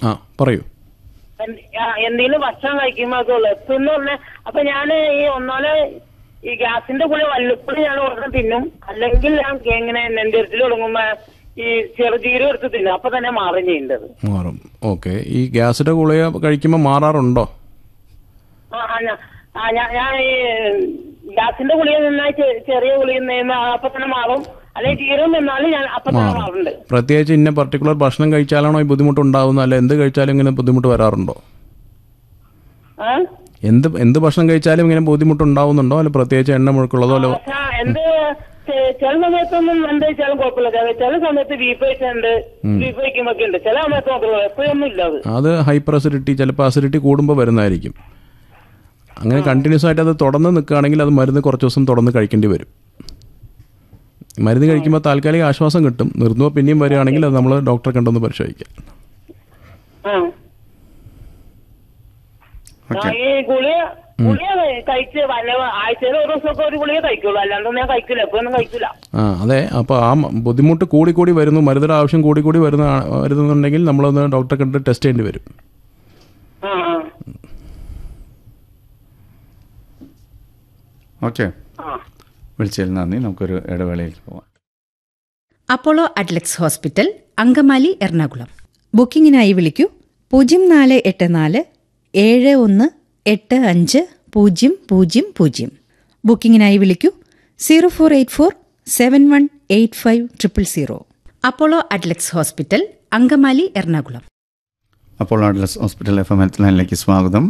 ആ പറയൂ എന്തെങ്കിലും ഭക്ഷണം കഴിക്കുമ്പോ ഒക്കെ ഉള്ളു എന്ന് പറഞ്ഞാൽ അപ്പൊ ഞാൻ ഈ ഒന്നാല് ഈ ഗ്യാസിന്റെ ഗുളി വല്ലപ്പോഴും ഞാൻ ഒരെണ്ണം തിന്നും അല്ലെങ്കിൽ ഞാൻ ഇങ്ങനെ നെഞ്ചരിച്ചിൽ തുടങ്ങുമ്പോ ഈ ചെറുജീരം എടുത്ത് തിന്നും അപ്പൊ തന്നെ മാറും ചെയ്യേണ്ടത് മാറും ഓക്കെ ഈ ഗ്യാസിന്റെ ഗുളിക കഴിക്കുമ്പോൾ മാറാറുണ്ടോ ആ, ആ, ഞാ- ആ, ഞാ- ഞാൻ ഈ ഗ്യാസിന്റെ ഗുളിക നിന്നാൽ ചെ- ചെറിയ ഗുളിക നിന്ന് അപ്പൊ തന്നെ മാറും അല്ലെങ്കിൽ ജീരം നിന്നാലും ഞാൻ അപ്പൊ തന്നെ മാറുന്നുണ്ട് പ്രത്യേകിച്ച് ഇന്ന പർട്ടിക്കുലർ ഭക്ഷണം കഴിച്ചാലാണോ ഈ ബുദ്ധിമുട്ട് ഉണ്ടാവുന്നത് അല്ല എന്ത് കഴിച്ചാലും ഇങ്ങനെ ബുദ്ധിമുട്ട് വരാറുണ്ടോ ആ എന്ത് എന്ത് ഭക്ഷണം കഴിച്ചാലും ഇങ്ങനെ ബുദ്ധിമുട്ട് ഉണ്ടാവുന്നുണ്ടോ അല്ല പ്രത്യേകിച്ച് എണ്ണ മുഴുക്കുള്ളതോ അല്ല പക്ഷെ എന്ത് ചെ- ചില സമയത്തൊന്നും എന്ത് വെച്ചാലും കുഴപ്പമില്ല ചില- ചില സമയത്ത് ബീഫ് കഴിച്ചുണ്ട് ബീഫ് കഴിക്കുമ്പോ ഉണ്ട് ചില സമയത്ത് മാത്രമേ എപ്പോഴൊന്നും ഇല്ല അത് അത് ഹൈപ്പർ അസിഡിറ്റി ചിലപ്പോൾ അസിഡിറ്റി കൂടുമ്പോൾ വരുന്നതായിരിക്കും അങ്ങനെ കണ്ടിന്യൂസ് ആയിട്ട് അത് തുടർന്ന് നിൽക്കുകയാണെങ്കിൽ അത് മരുന്ന് കുറച്ച് ദിവസം തുടർന്ന് കഴിക്കേണ്ടി വരും മരുന്ന് കഴിക്കുമ്പോൾ താൽക്കാലിക ആശ്വാസം കിട്ടും നിർത്തുമ്പോൾ പിന്നെയും വരികയാണെങ്കിൽ അത് നമ്മൾ ഡോക്ടറെ കണ്ടൊന്ന് പരിശോധിക്കാം ആ ഓക്കെ ആ, ഈ ഗുളിക ഗുളിക കഴിച്ച് വല്ല ആഴ്ചയിൽ ഒരു ദിവസമൊക്കെ ഒരു ഗുളിക കഴിക്കുള്ളൂ അല്ലാണ്ടൊന്നും ഞാൻ കഴിക്കില്ല എപ്പോഴൊന്നും കഴിക്കില്ല ആ അതെ അപ്പോൾ ആ മ- ബുദ്ധിമുട്ട് കൂടി കൂടി വരുന്നു മരുന്നിൻ്റെ ആവശ്യം കൂടി കൂടി വരുന്ന വരുന്നുണ്ടെങ്കിൽ നമ്മളൊന്ന് ഡോക്ടറെ കണ്ട് ടെസ്റ്റ് ചെയ്യേണ്ടി വരും ആ ആ ഓക്കെ ആ വിളിച്ചതിൽ നന്ദി നമുക്കൊരു ഇടവേളയിലേക്ക് പോവാം അപ്പോളോ അഡ്ലക്സ് ഹോസ്പിറ്റൽ അങ്കമാലി എറണാകുളം ബുക്കിംഗിനായി വിളിക്കൂ പൂജ്യം നാല് എട്ട് നാല് ഏഴ് ഒന്ന് എട്ട് അഞ്ച് പൂജ്യം പൂജ്യം പൂജ്യം ബുക്കിംഗിനായി വിളിക്കൂ zero four eight four seven one eight five triple zero Apollo Adlux hospital Angamaly Ernakulam Apollo Adlux hospital F M health ലൈനിലേക്ക് സ്വാഗതം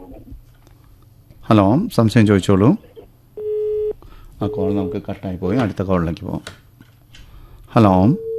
ഹലോ സംശയം ചോദിച്ചോളൂ ആ കോൾ നമുക്ക് കട്ടായി പോയി അടുത്ത കോളിലേക്ക് പോവാം ഹലോ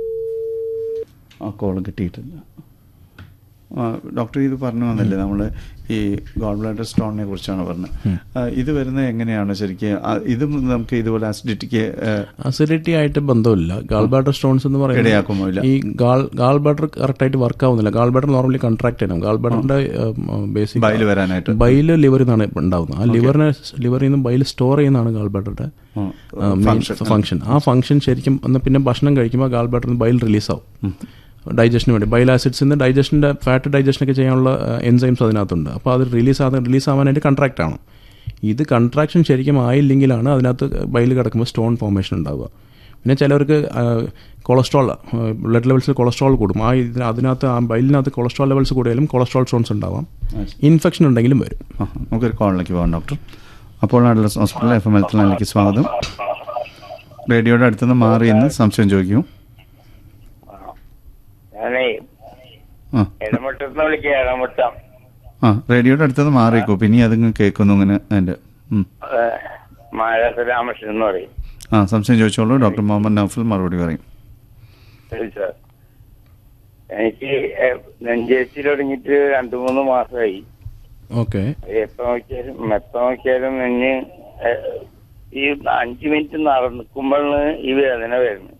ആ കോൾ കിട്ടിയിട്ടില്ല ആ, ഡോക്ടർ ഇത് പറഞ്ഞു വന്നില്ലേ നമ്മൾ ഈ ഗോഡ് ബ്ലാഡർ സ്റ്റോണിനെ കുറിച്ചാണ് പറഞ്ഞത് ആ, ഇത് വരുന്നത് എങ്ങനെയാണ് ശരിക്കും ആ, ഇതും നമുക്ക് ഇതുപോലെ അസിഡിറ്റിക്ക് അസിഡിറ്റി ആയിട്ട് ബന്ധമില്ല ഗാൾ ബാഡർ സ്റ്റോൺസ് എന്ന് ഇടയാക്കുമോ ഇല്ല? പറയുന്നത് ഈ ഗാൾ ഗാൾ ബാഡർ കറക്റ്റായിട്ട് വർക്ക് ആവുന്നില്ല ഗാൾ ബാഡർ നോർമലി കൺട്രാക്ട് ചെയ്യണം ഗാൾ ബാഡറിന്റെ ബേസിക് ബയല് വരാനായിട്ട് ബൈല് ലിവറിൽ നിന്നാണ് ഉണ്ടാവുന്നത് ആ ലിവറിനെ ലിവറിൽ നിന്ന് ബൈൽ സ്റ്റോർ ചെയ്യുന്നതാണ് ഗാൾ ബാഡറുടെ ഫംഗ്ഷൻ ആ ഫംഗ്ഷൻ ശരിക്കും ഒന്ന് പിന്നെ ഭക്ഷണം കഴിക്കുമ്പോൾ ഗാൾ ബാഡറിൽ നിന്ന് ബൈൽ റിലീസ് ആവും ഡൈജഷന് വേണ്ടി ബൈൽ ആസിഡ്സ് നിന്ന് ഡൈജഷൻ്റെ ഫാറ്റ് ഡൈജഷനൊക്കെ ചെയ്യാനുള്ള എൻസൈംസ് അതിനകത്തുണ്ട് അപ്പോൾ അത് റിലീസ് ആകാൻ റിലീസ് ആവാനായിട്ട് കൺട്രാക്റ്റ് ആണ് ഇത് കൺട്രാക്ഷൻ ശരിക്കും ആയില്ലെങ്കിലാണ് അതിനകത്ത് ബൈൽ കിടക്കുമ്പോൾ സ്റ്റോൺ ഫോർമേഷൻ ഉണ്ടാവുക പിന്നെ ചിലവർക്ക് കൊളസ്ട്രോൾ ബ്ലഡ് ലെവൽസിൽ കൊളസ്ട്രോൾ കൂടും ആ ഇതിന് അതിനകത്ത് ആ ബൈലിനകത്ത് കൊളസ്ട്രോൾ ലെവൽസ് കൂടിയാലും കൊളസ്ട്രോൾ സ്റ്റോൺസ് ഉണ്ടാവാം ഇൻഫെക്ഷൻ ഉണ്ടെങ്കിലും വരും ആ, നമുക്കൊരു കോളിലേക്ക് പോകാം doctor Apollo Adlux hospital F M health ലൈനിലേക്ക് സ്വാഗതം റേഡിയോയുടെ അടുത്തുനിന്ന് മാറി എന്ന് സംശയം ചോദിക്കൂ ഞാനേ ആ ഇടമുട്ടത്ത് വിളിക്കുക ഇടമുട്ടം ആ റേഡിയോയുടെ അടുത്തുനിന്ന് മാറിക്കോ പിന്നെ അതിങ്ങ് കേൾക്കുന്നു ഇങ്ങനെ അതിൻ്റെ ഉം. മായ രാമകൃഷ്ണൻ എന്ന് പറയും ആ സംശയം ചോദിച്ചോളൂ ഡോക്ടർ മുഹമ്മദ് നൗഫൽ മറുപടി പറയും ശരി സാർ എനിക്ക് നെഞ്ചേച്ചിൽ തുടങ്ങിയിട്ട് രണ്ടു മൂന്ന് മാസമായി ഓക്കെ എപ്പോ നോക്കിയാലും എപ്പോ നോക്കിയാലും നെഞ്ഞ് ഏഹ്, ഈ അഞ്ചു മിനിറ്റ് നടക്കുമ്പോഴാണ് ഈ വേദന വരുന്നത്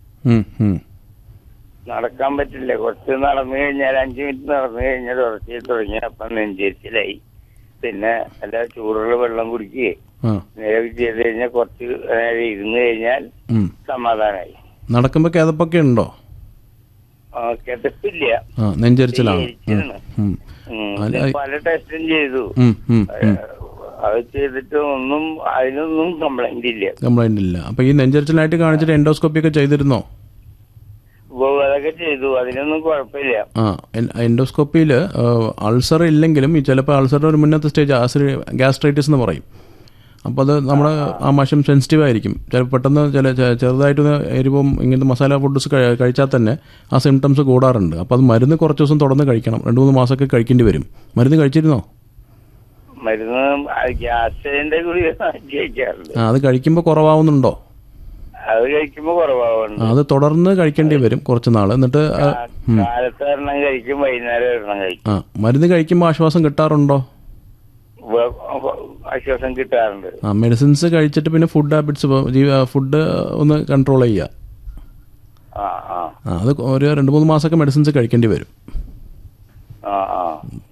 നടക്കാൻ പറ്റില്ല കുറച്ച് നടന്നു കഴിഞ്ഞാൽ അഞ്ചു മിനിറ്റ് നടന്നു കഴിഞ്ഞാൽ ഉറച്ചു തുടങ്ങി അപ്പം നെഞ്ചേച്ചിലായി പിന്നെ എല്ലാ ചൂടുള്ള വെള്ളം കുടിക്കുകയെ ആ നേരെ ചെയ്ത് കഴിഞ്ഞാൽ കുറച്ച് നേരം ഇരുന്ന് കഴിഞ്ഞാൽ ഉം. സമാധാനമായി നടക്കുമ്പോൾ കിതപ്പൊക്കെ ഉണ്ടോ ആ, കിതപ്പില്ല ആ നെഞ്ചരിച്ചിലാണ് എരിച്ചിലാണ്. ഉം. ഉം. അത് ഞാൻ പല ടെസ്റ്റും ചെയ്തു ഉം, ഉം, ഉം. അത് ചെയ്തിട്ട് ഒന്നും അതിനൊന്നും കംപ്ലൈന്റ് ഇല്ല കംപ്ലൈന്റ് ഇല്ല അപ്പൊ ഈ നെഞ്ചരിച്ചിലായിട്ട് കാണിച്ചിട്ട് എൻഡോസ്കോപ്പി ഒക്കെ ചെയ്തിരുന്നോ ഇപ്പൊ അതൊക്കെ ചെയ്തു അതിനൊന്നും കുഴപ്പമില്ല ആ എൻഡോസ്കോപ്പിയിൽ അൾസർ ഇല്ലെങ്കിലും ഈ ചിലപ്പോൾ അൾസറിന്റെ ഒരു മുന്നത്തെ സ്റ്റേജ് ആസിഡ് ഗ്യാസ്ട്രൈറ്റിസ് എന്ന് പറയും അപ്പോൾ അത് നമ്മുടെ ആ മഷം സെൻസിറ്റീവ് ആയിരിക്കും ചില പെട്ടെന്ന് ചില ചെ- ചെറുതായിട്ടൊന്ന് എരിവും ഇങ്ങനത്തെ മസാല ഫുഡ്സ് കഴിച്ചാൽ തന്നെ ആ സിംറ്റംസ് കൂടാറുണ്ട് അപ്പോൾ അത് മരുന്ന് കുറച്ച് ദിവസം തുടർന്ന് കഴിക്കണം രണ്ട് മൂന്ന് മാസമൊക്കെ കഴിക്കേണ്ടി വരും മരുന്ന് കഴിച്ചിരുന്നോ മരുന്ന് ഗ്യാസിന്റെ ഗുളിക കഴിക്കാറുണ്ട് ആ അത് കഴിക്കുമ്പോൾ കുറവാവുന്നുണ്ടോ അത് കഴിക്കുമ്പോ ആ, കുറവാറുണ്ട് അത് തുടർന്ന് കഴിക്കേണ്ടി വരും കുറച്ച് നാൾ എന്നിട്ട് ആ, ഉം. കാലത്ത് ഒരെണ്ണം കഴിക്കും വൈകുന്നേരം ഒരെണ്ണം കഴിക്കും ആ മരുന്ന് കഴിക്കുമ്പോൾ ആശ്വാസം കിട്ടാറുണ്ടോ വ- ആശ്വാസം കിട്ടാറുണ്ട് ആ മെഡിസിൻസ് കഴിച്ചിട്ട് പിന്നെ ഫുഡ് ഹാബിറ്റ്സ് ഫുഡ് ഒന്ന് കൺട്രോൾ ചെയ്യുക ആ ആ ആ അത് ഒരു രണ്ട് മൂന്ന് മാസമൊക്കെ മെഡിസിൻസ് കഴിക്കേണ്ടി വരും ആ ആ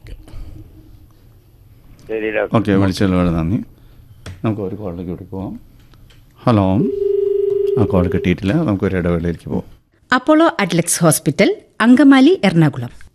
ശരി ഡോക്ടർ ഓക്കെ വിളിച്ചതിൽ വളരെ നന്ദി നമുക്ക് ഒരു കോളിലേക്ക് കൂടി പോവാം ഹലോ ആ കോൾ കിട്ടിയിട്ടില്ല നമുക്കൊരു ഇടവേളയിലേക്ക് പോവാം അപ്പോളോ അഡ്ലക്സ് ഹോസ്പിറ്റൽ അങ്കമാലി എറണാകുളം